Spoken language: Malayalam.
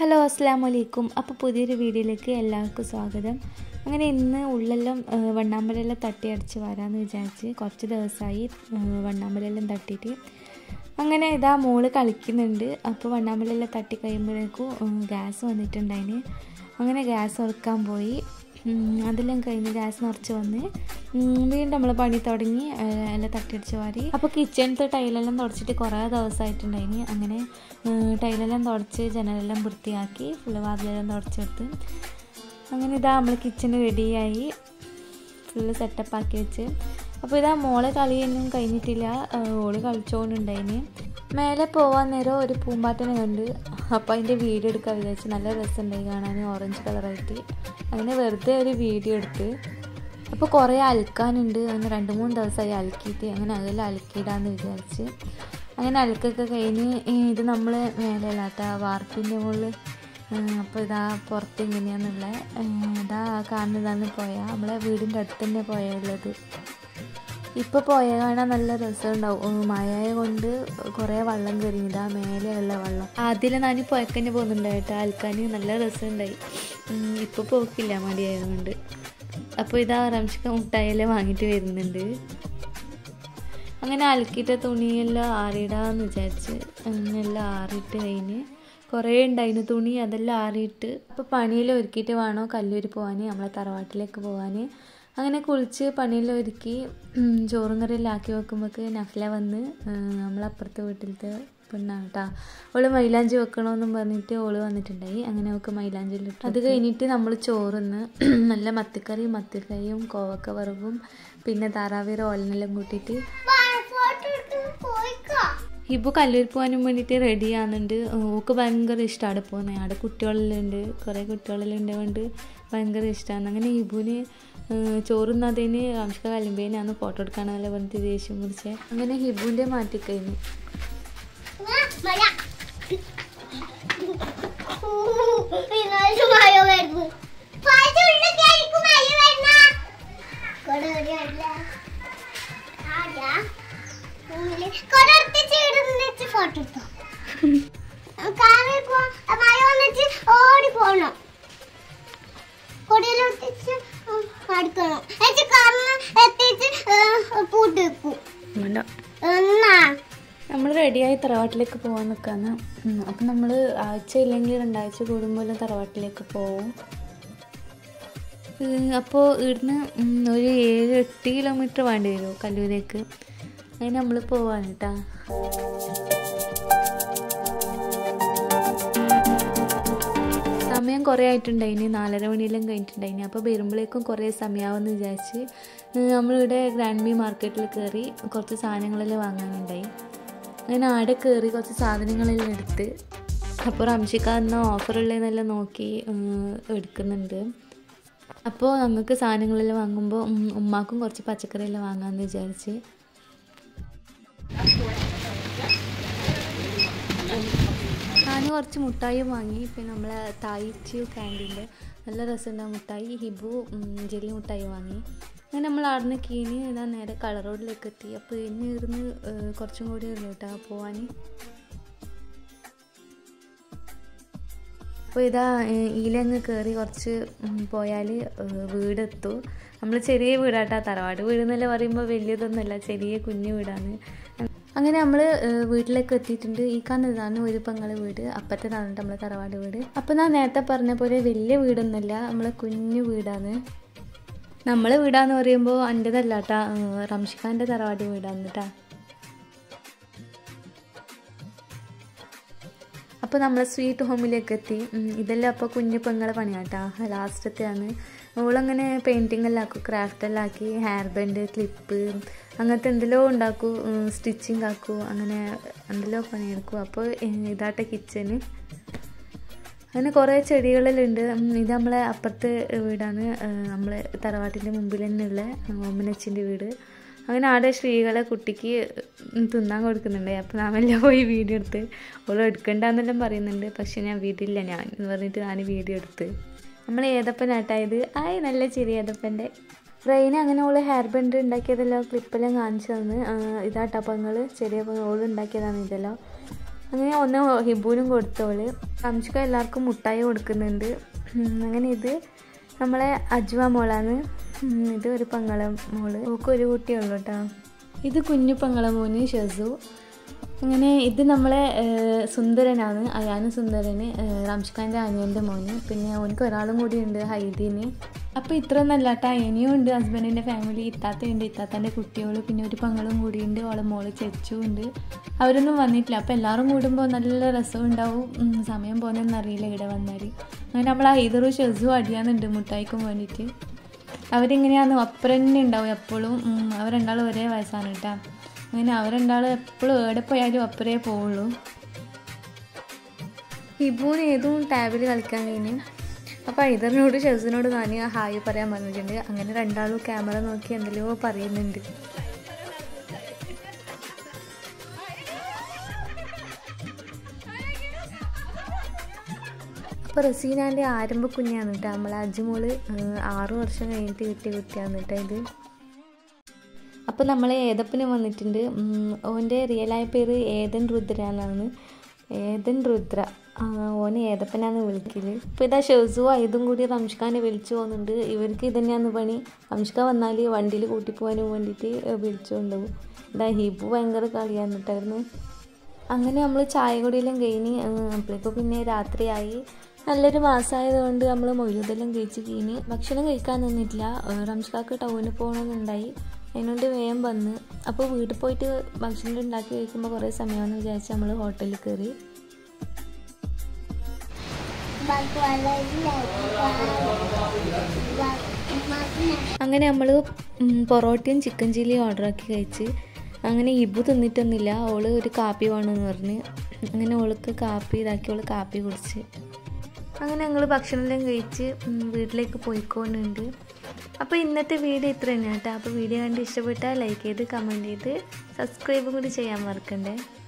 ഹലോ അസ്സാം വലൈക്കും അപ്പോൾ പുതിയൊരു വീഡിയോയിലേക്ക് എല്ലാവർക്കും സ്വാഗതം അങ്ങനെ ഇന്ന് ഉള്ളെല്ലാം ഏഹ്, വണ്ണാമ്പലെല്ലാം തട്ടിയടിച്ച് വരാമെന്ന് വിചാരിച്ച് കുറച്ച് ദിവസമായി ഏഹ്, വണ്ണാമ്പലെല്ലാം തട്ടിയിട്ട് അങ്ങനെ ഇതാ മോള് കളിക്കുന്നുണ്ട് അപ്പോൾ വണ്ണാമ്പലെല്ലാം തട്ടി കഴിയുമ്പോഴേക്കും ഏഹ്, ഗ്യാസ് വന്നിട്ടുണ്ടായിന് അങ്ങനെ ഗ്യാസ് ഉറക്കാൻ പോയി ഉം, അതെല്ലാം കഴിഞ്ഞ് ഗ്യാസ് നിറച്ച് വന്ന് ഉം, വീണ്ടും നമ്മൾ പണി തുടങ്ങി ഏഹ്, എല്ലാം തട്ടിയടിച്ച് വാരി അപ്പോൾ കിച്ചണിലത്തെ ടൈലെല്ലാം തുടച്ചിട്ട് കുറേ ദിവസമായിട്ടുണ്ടായിന് അങ്ങനെ ഏഹ്, ടൈലെല്ലാം തുടച്ച് ജനലെല്ലാം വൃത്തിയാക്കി ഫുള്ള് വാതിലെല്ലാം തുടച്ചെടുത്ത് അങ്ങനെ ഇതാ നമ്മൾ കിച്ചൺ റെഡിയായി ഫുള്ള് സെറ്റപ്പാക്കി വെച്ച് അപ്പോൾ ഇതാ മോളെ കളിയൊന്നും കഴിഞ്ഞിട്ടില്ല ഏഹ്, ഓള് കളിച്ചോണ്ടുണ്ടായിന് മേലെ പോവാൻ നേരം ഒരു പൂമ്പാറ്റനെ കണ്ട് അപ്പോൾ അതിൻ്റെ വീഡിയോ എടുക്കാൻ വിചാരിച്ച് നല്ല രസമുണ്ടായി കാണാൻ ഓറഞ്ച് കളറായിട്ട് അങ്ങനെ വെറുതെ ഒരു വീഡിയോ എടുത്ത് അപ്പോൾ കുറേ അലക്കാനുണ്ട് അങ്ങനെ രണ്ട് മൂന്ന് ദിവസമായി അലക്കിയിട്ട് അങ്ങനെ അതെല്ലാം അലക്കിയിടാന്ന് വിചാരിച്ച് അങ്ങനെ അലക്കൊക്കെ കഴിഞ്ഞ് ഈ ഇത് നമ്മൾ മേലെല്ലാട്ട വാർപ്പിൻ്റെ മുകളിൽ അപ്പോൾ ഇതാ പുറത്ത് ഇങ്ങനെയാന്നുള്ള ഇതാ കാണുന്നതാണ് പോയ നമ്മളെ വീടിൻ്റെ അടുത്ത് തന്നെ പോയ ഉള്ളത് ഇപ്പോൾ പോയ കാണാൻ നല്ല രസമുണ്ടാവും മഴയെ കൊണ്ട് കുറേ വെള്ളം കയറി ഇതാ മേലെയുള്ള വെള്ളം ആദ്യം ഞാൻ പുഴക്കന്നെ പോകുന്നുണ്ടായിട്ട് അൽക്കാൻ നല്ല രസമുണ്ടായി ഇപ്പോൾ പോക്കില്ല മടിയായതുകൊണ്ട് അപ്പോൾ ഇതാ റംഷിക്ക മുട്ടായെല്ലാം വാങ്ങിയിട്ട് വരുന്നുണ്ട് അങ്ങനെ അലക്കിയിട്ട തുണിയെല്ലാം ആറിയിടാന്ന് വിചാരിച്ച് അങ്ങനെല്ലാം ആറിയിട്ട് കഴിഞ്ഞ് കുറേ ഉണ്ടായിരുന്നു തുണി അതെല്ലാം ആറിയിട്ട് അപ്പോൾ പണിയെല്ലാം ഒരുക്കിയിട്ട് വേണോ കല്ലൂര് പോകാൻ നമ്മളെ തറവാട്ടിലേക്ക് പോകാൻ അങ്ങനെ കുളിച്ച് പണിയെല്ലാം ഒരുക്കി ഉം, ചോറും കറിയെല്ലാം ആക്കി വെക്കുമ്പോൾക്ക് നഫ്ല വന്ന് ഉം, നമ്മളപ്പുറത്തെ വീട്ടിലത്തെ പെണ്ണാണ് കേട്ടോ ഓള് മൈലാഞ്ചി വെക്കണമെന്നും പറഞ്ഞിട്ട് ഓള് വന്നിട്ടുണ്ടായി അങ്ങനെ അവൾക്ക് മൈലാഞ്ചി ഇട്ടു അത് കഴിഞ്ഞിട്ട് നമ്മൾ ചോറുന്ന് നല്ല മത്തിക്കറി മത്തിക്കറിയും കോവക്ക വറവും പിന്നെ താറാവീറ ഓലനെല്ലാം കൂട്ടിയിട്ട് ഹിബു കല്ലൂർ പോകാനും വേണ്ടിയിട്ട് റെഡി ആകുന്നുണ്ട് ഓക്ക് ഭയങ്കര ഇഷ്ടമാണ് പോകുന്നത് അവിടെ കുട്ടികളെല്ലാം ഉണ്ട് കുറേ കുട്ടികളെല്ലാം ഉണ്ട് കൊണ്ട് ഭയങ്കര ഇഷ്ടമാണ് അങ്ങനെ ഹിബുവിന് ചോറുന്നതിന് അംശ കലുമ്പേനാണ് ഫോട്ടോ എടുക്കാനല്ല പറഞ്ഞിട്ട് ദേഷ്യം പിടിച്ചത് അങ്ങനെ ഹിബുവിൻ്റെ മാറ്റിക്കഴിഞ്ഞു ഫോട്ടോ എടുത്തോ കാറിൽ പോ മഴ വന്നിട്ട് ഓടി പോണം കൊടിയിലൊട്ടിച്ച് അടുക്കണം എന്നിട്ട് കാറിന് എത്തിച്ച് പൂട്ട് വെക്കും വേണ്ട എന്നാ നമ്മൾ റെഡിയായി തറവാട്ടിലേക്ക് പോകാൻ നിൽക്കാന്ന് അപ്പം നമ്മൾ ആഴ്ച ഇല്ലെങ്കിൽ രണ്ടാഴ്ച കൂടുമ്പോൾ തറവാട്ടിലേക്ക് പോവും അപ്പോൾ ഇവിടുന്ന് ഉം, ഒരു ഏഴ് എട്ട് കിലോമീറ്റർ വേണ്ടി വരുമോ കല്ലൂരേക്ക് അങ്ങനെ നമ്മൾ പോവാണ് കേട്ടാ സമയം കുറേ ആയിട്ടുണ്ടായിന് നാലര മണിയെല്ലാം കഴിഞ്ഞിട്ടുണ്ടായിന് അപ്പോൾ വരുമ്പോഴേക്കും കുറേ സമയമാവെന്ന് വിചാരിച്ച് നമ്മളിവിടെ ഗ്രാൻഡ് മീ മാർക്കറ്റിൽ കയറി കുറച്ച് സാധനങ്ങളെല്ലാം വാങ്ങാനുണ്ടായി അങ്ങനെ ആടെ കയറി കുറച്ച് സാധനങ്ങളെല്ലാം എടുത്ത് അപ്പോൾ റംഷിക്ക എന്ന ഓഫറുള്ളതെന്നെല്ലാം നോക്കി ഉം, എടുക്കുന്നുണ്ട് അപ്പോൾ ഞങ്ങൾക്ക് സാധനങ്ങളെല്ലാം വാങ്ങുമ്പോൾ ഉം, ഉമ്മാക്കും കുറച്ച് പച്ചക്കറിയെല്ലാം വാങ്ങാമെന്ന് വിചാരിച്ച് ഞാൻ കുറച്ച് മുട്ടായി വാങ്ങി പിന്നെ നമ്മളെ തായിച്ചു ക്യാൻറ്റീൻ്റെ നല്ല രസമുണ്ടാകും മുട്ടായി ഹിബു ഉം, ജെല്ലി മുട്ടായി വാങ്ങി അങ്ങനെ നമ്മൾ അവിടുന്ന് കീഞ്ഞ് ഇതാ നേരെ കളർ റോഡിലേക്ക് എത്തി അപ്പോൾ ഇന്ന് ഇരുന്ന് കുറച്ചും കൂടി ഉള്ളൂ കേട്ടോ പോവാൻ അപ്പോൾ ഇതാ ഈലങ്ങ് കയറി കുറച്ച് പോയാൽ വീടെത്തു നമ്മൾ ചെറിയ വീടാട്ടാ തറവാട് വീട് എന്നല്ല പറയുമ്പോൾ വലിയതൊന്നുമല്ല ചെറിയ കുഞ്ഞു വീടാണ് അങ്ങനെ നമ്മൾ വീട്ടിലേക്ക് എത്തിയിട്ടുണ്ട് ഈ കാണുന്നതാണ് ഒരു പങ്ങളെ വീട് അപ്പത്തതാണ് നമ്മളെ തറവാട് വീട് അപ്പോൾ ഞാൻ നേരത്തെ പറഞ്ഞ പോലെ വലിയ വീടൊന്നുമല്ല നമ്മളെ കുഞ്ഞു വീടാണ് നമ്മളെ വീടാന്ന് പറയുമ്പോൾ എൻ്റെതല്ല കേട്ടാ റംഷിഖാൻ്റെ തറവാട് വീടാണ് കേട്ടാ അപ്പോൾ നമ്മൾ സ്വീറ്റ് ഹോമിലേക്ക് എത്തി ഉം, ഇതെല്ലാം അപ്പോൾ കുഞ്ഞു പെങ്ങളെ പണിയാട്ടാ ലാസ്റ്റത്തെയാണ് ഓളങ്ങനെ പെയിൻറ്റിങ് എല്ലാം ആക്കും ക്രാഫ്റ്റ് എല്ലാം ആക്കി ഹെയർ ബാൻഡ് ക്ലിപ്പ് അങ്ങനത്തെ എന്തെല്ലോ ഉണ്ടാക്കും സ്റ്റിച്ചിങ് ആക്കും അങ്ങനെ എന്തെല്ലോ പണിയെടുക്കും അപ്പോൾ ഇതാട്ടെ കിച്ചന് അങ്ങനെ കുറേ ചെടികളെല്ലാം ഉണ്ട് ഉം, ഇത് നമ്മളെ അപ്പുറത്തെ വീടാണ് നമ്മളെ തറവാട്ടിൻ്റെ മുമ്പിൽ തന്നെയുള്ള ഓമനച്ചിൻ്റെ വീട് അങ്ങനെ ആടെ ശ്രീകളെ കുട്ടിക്ക് തിന്നാൻ കൊടുക്കുന്നുണ്ട് അപ്പോൾ നാമെല്ലാം പോയി വീഡിയോ എടുത്ത് ഓൾ എടുക്കണ്ടെന്നെല്ലാം പറയുന്നുണ്ട് പക്ഷെ ഞാൻ വീട്ടിലില്ല ഞാൻ എന്ന് പറഞ്ഞിട്ട് ഞാൻ വീഡിയോ എടുത്ത് നമ്മൾ ഏതപ്പനാട്ടായത് ആയി നല്ല ചെറിയ ഏതപ്പൻ്റെ റെയിന് അങ്ങനെ ഓള് ഹെയർ ബാൻഡ് ഉണ്ടാക്കിയതെല്ലാം ക്ലിപ്പെല്ലാം കാണിച്ചു തന്ന് ഇതാട്ടപ്പങ്ങൾ ചെറിയ ഓൾ ഉണ്ടാക്കിയതാണ് ഇതെല്ലാം അങ്ങനെ ഒന്ന് ഹിബുവിനും കൊടുത്തോള് റംഷിക എല്ലാവർക്കും മുട്ടായി കൊടുക്കുന്നുണ്ട് ഉം, അങ്ങനെ ഇത് നമ്മളെ അജ്വ മോളാണ് ഉം, ഇത് ഒരു പങ്ങള മോള് ഓക്ക് ഒരു കുട്ടിയുള്ളൂ കേട്ടോ ഇത് കുഞ്ഞു പങ്ങള മോന് ഷസു അങ്ങനെ ഇത് നമ്മളെ ഏഹ്, സുന്ദരനാണ് അയാനും സുന്ദരന് ഏഹ്, റംഷ്ഖാൻ്റെ അനിയൻ്റെ മോന് പിന്നെ ഓനക്ക് ഒരാളും കൂടി ഉണ്ട് ഹൈദീന് അപ്പോൾ ഇത്രയൊന്നല്ല കേട്ടോ ഇനിയും ഉണ്ട് ഹസ്ബൻഡിൻ്റെ ഫാമിലി ഇത്താത്തയുണ്ട് ഇത്താത്തൻ്റെ കുട്ടികൾ പിന്നെ ഒരു പങ്ങളും കൂടിയുണ്ട് ഓളെ മോള് ചെച്ചും ഉണ്ട് അവരൊന്നും വന്നിട്ടില്ല അപ്പോൾ എല്ലാവരും കൂടുമ്പോൾ നല്ല രസം ഉണ്ടാവും ഉം, സമയം പോകുന്നതെന്ന് അറിയില്ല ഇവിടെ വന്നാൽ അങ്ങനെ നമ്മൾ ഹൈദറും ഷെസും അടിയാന്നുണ്ട് മുട്ടായിക്കും വേണ്ടിയിട്ട് അവരിങ്ങനെയാണ് ഒപ്പരം തന്നെ ഉണ്ടാവും എപ്പോഴും ഉം, അവർ രണ്ടാളും ഒരേ വയസ്സാണ് കേട്ടോ അങ്ങനെ അവർ രണ്ടാളും എപ്പോഴും എവിടെ പോയാലും ഒപ്പരേ പോവുള്ളൂ ഹിബുവിന് ഏതും ടാബിൽ കളിക്കാൻ കഴിഞ്ഞു അപ്പോൾ ഐതറിനോട് ഷെസിനോട് ഞാൻ ഹായ് പറയാൻ പറഞ്ഞിട്ടുണ്ട് അങ്ങനെ രണ്ടാളും ക്യാമറ നോക്കി എന്തെല്ലോ പറയുന്നുണ്ട് അപ്പോൾ റസീനാൻ്റെ ആരംഭ കുഞ്ഞാണ് കേട്ടോ നമ്മളെ അജുമോള് ഏഹ്, ആറ് വർഷം കഴിഞ്ഞിട്ട് കിട്ടിയ കുട്ടിയാണ് കേട്ടോ ഇത് അപ്പോൾ നമ്മൾ ഏതപ്പന് വന്നിട്ടുണ്ട് ഉം, ഓൻ്റെ റിയലായ പേര് ഏതൻ രുദ്ര എന്നാണ് ഏതൻ രുദ്ര ആ, ഓന് ഏതപ്പനാണ് വിളിക്കല് ഇപ്പോൾ ഇതാ ഷെസു ഇതും കൂടി റംഷ്ഖാനെ വിളിച്ചു പോകുന്നുണ്ട് ഇവർക്ക് ഇതന്നെയാണ് പണി റംഷ്ക വന്നാൽ വണ്ടിയിൽ കൂട്ടി പോകാനും വേണ്ടിയിട്ട് വിളിച്ചു കൊണ്ടുപോകും ഇതാ ഹിബു ഭയങ്കര കളിയാണ് കേട്ടായിരുന്നു അങ്ങനെ നമ്മൾ ചായ കുടിയെല്ലാം കഴിഞ്ഞ് അപ്പോഴേക്കും പിന്നെ രാത്രിയായി നല്ലൊരു മാസമായതുകൊണ്ട് നമ്മൾ മൊയ്യൂതെല്ലാം കഴിച്ച് കഴിഞ്ഞ് ഭക്ഷണം കഴിക്കാൻ നിന്നിട്ടില്ല ഏഹ് റംഷ്കാക്ക് ടൗണിൽ പോകണമെന്നുണ്ടായി അതിനോണ്ട് വേഗം വന്ന് അപ്പോൾ വീട്ടിൽ പോയിട്ട് ഭക്ഷണം ഉണ്ടാക്കി കഴിക്കുമ്പോൾ കുറേ സമയമാണെന്ന് വിചാരിച്ച് നമ്മൾ ഹോട്ടലിൽ കയറി അങ്ങനെ നമ്മൾ പൊറോട്ടയും ചിക്കൻ ചില്ലിയും ഓർഡർ ആക്കി കഴിച്ച് അങ്ങനെ ഇബു തിന്നിട്ടൊന്നുമില്ല ഓള് ഒരു കാപ്പി വേണമെന്ന് പറഞ്ഞ് അങ്ങനെ ഓൾക്ക് കാപ്പി ഇതാക്കി ഓള് കാപ്പി കുടിച്ച് അങ്ങനെ ഞങ്ങൾ ഭക്ഷണമെല്ലാം കഴിച്ച് ഉം, വീട്ടിലേക്ക് പോയിക്കൊണ്ടുണ്ട് അപ്പോൾ ഇന്നത്തെ വീഡിയോ ഇത്ര തന്നെ കേട്ടോ അപ്പോൾ വീഡിയോ കണ്ട് ഇഷ്ടപ്പെട്ടാൽ ലൈക്ക് ചെയ്ത് കമൻറ്റ് ചെയ്ത് സബ്സ്ക്രൈബും കൂടി ചെയ്യാൻ മറക്കണ്ടേ